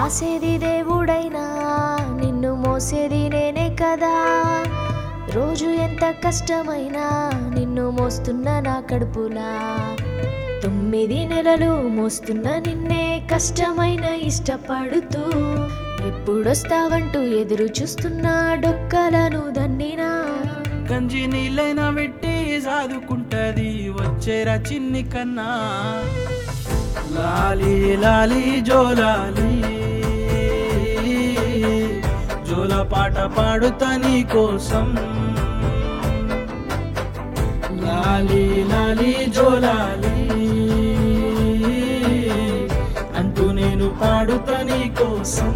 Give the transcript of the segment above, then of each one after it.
రాసేది దేవుడైనా నిన్ను మోసేది నేనే కదా రోజు ఎంత కష్టమైనా నిన్ను మోస్తున్న నా కడుపులా తొమ్మిది నెలలు మోస్తున్న నిన్నే కష్టమైన ఇష్టపడుతూ ఎప్పుడొస్తావంటూ ఎదురు చూస్తున్నా డొక్కలను దన్నినా గంజి నీళ్ళైనా పెట్టి సాదుకుంటది వచ్చేరా చిన్ని కన్నా లాలి లాలి జోలాలి జోల పాట పాడుతా నీ కోసం లాలి లాలి జోలాలి అంటూ నేను పాడుతా నీ కోసం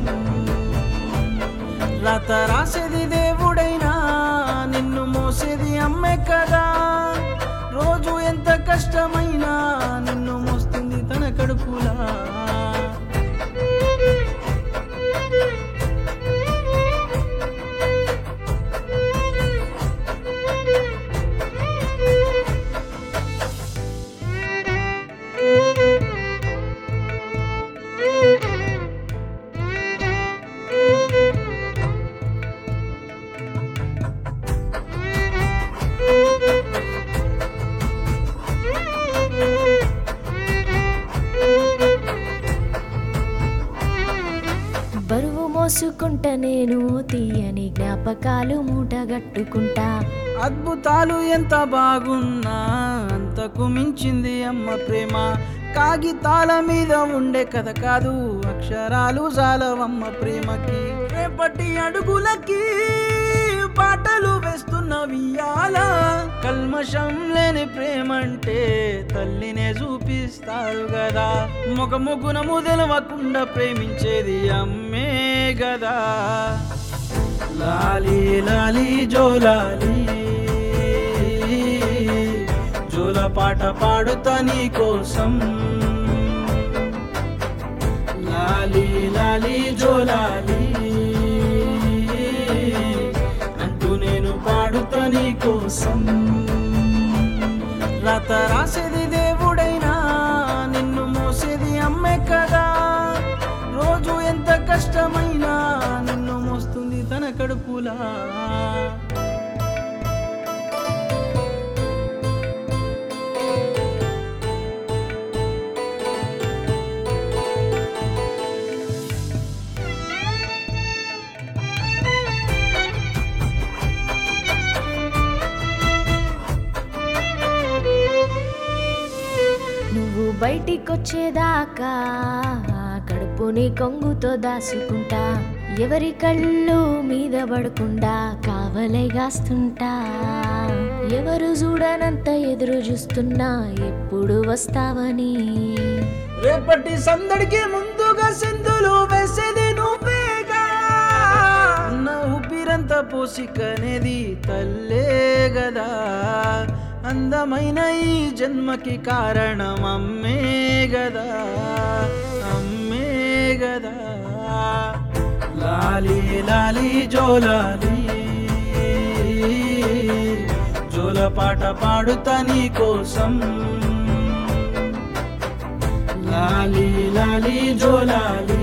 రాత రాసేది దేవుడైనా నిన్ను మోసేది అమ్మే కదా రోజు ఎంత కష్టమైనా నిన్ను మోస్తుంది తన కడుపులా బరువు మోసుకుంటా నేను తీయని జ్ఞాపకాలు మూటగట్టుకుంటా అద్భుతాలు ఎంత బాగున్నా అంతకు మించింది అమ్మ ప్రేమ కాగితాల మీద ఉండే కథ కాదు అక్షరాలు జాలవమ్మ ప్రేమకి రేపటి అడుగులకి పాటలు వేస్తున్న వియాల కల్మషం లేని ప్రేమంటే తల్లినే చూపిస్తారు కదా ముఖ ముగ్గునము తెలవకుండా ప్రేమించేది అమ్మే గదా లాలి లాలి జోలాలి జోల పాట పాడుతా నీ కోసం లాలి లాలి జోలాలి అంటూ నేను పాడుతా నీ కోసం రాత రాసేది దేవుడైనా నిన్ను మోసేది అమ్మే కదా రోజు ఎంత కష్టమైనా నిన్ను మోస్తుంది తన కడుపులా నువ్వు బయటికొచ్చేదాకా కడుపుని కొంగుతో దాసుకుంటా ఎవరి కళ్ళు మీద పడకుండా కావలేగాస్తుంటా ఎవరు చూడనంత ఎదురు చూస్తున్నా ఎప్పుడు వస్తావని రేపటి సందడికి ముందుగా సింధులు వేసేది నువ్వేగా ఉన్న ఊపిరంతా పోసికనేది తల్లే గదా అందమైన ఈ జన్మకి కారణం అమ్మే గదా అమ్మే గదా లాలి లాలి జోలాలి జోల పాట పాడుతా నీ కోసం లాలి లాలి జోలాలి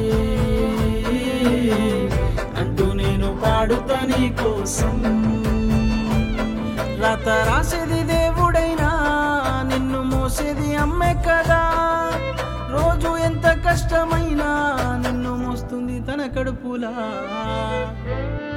అంటూ నేను పాడుతా నీ కోసం రాత రాసేది దేవుడైనా నిన్ను మోసేది అమ్మే కదా రోజు ఎంత కష్టమైనా నిన్ను మోస్తుంది తన కడుపులా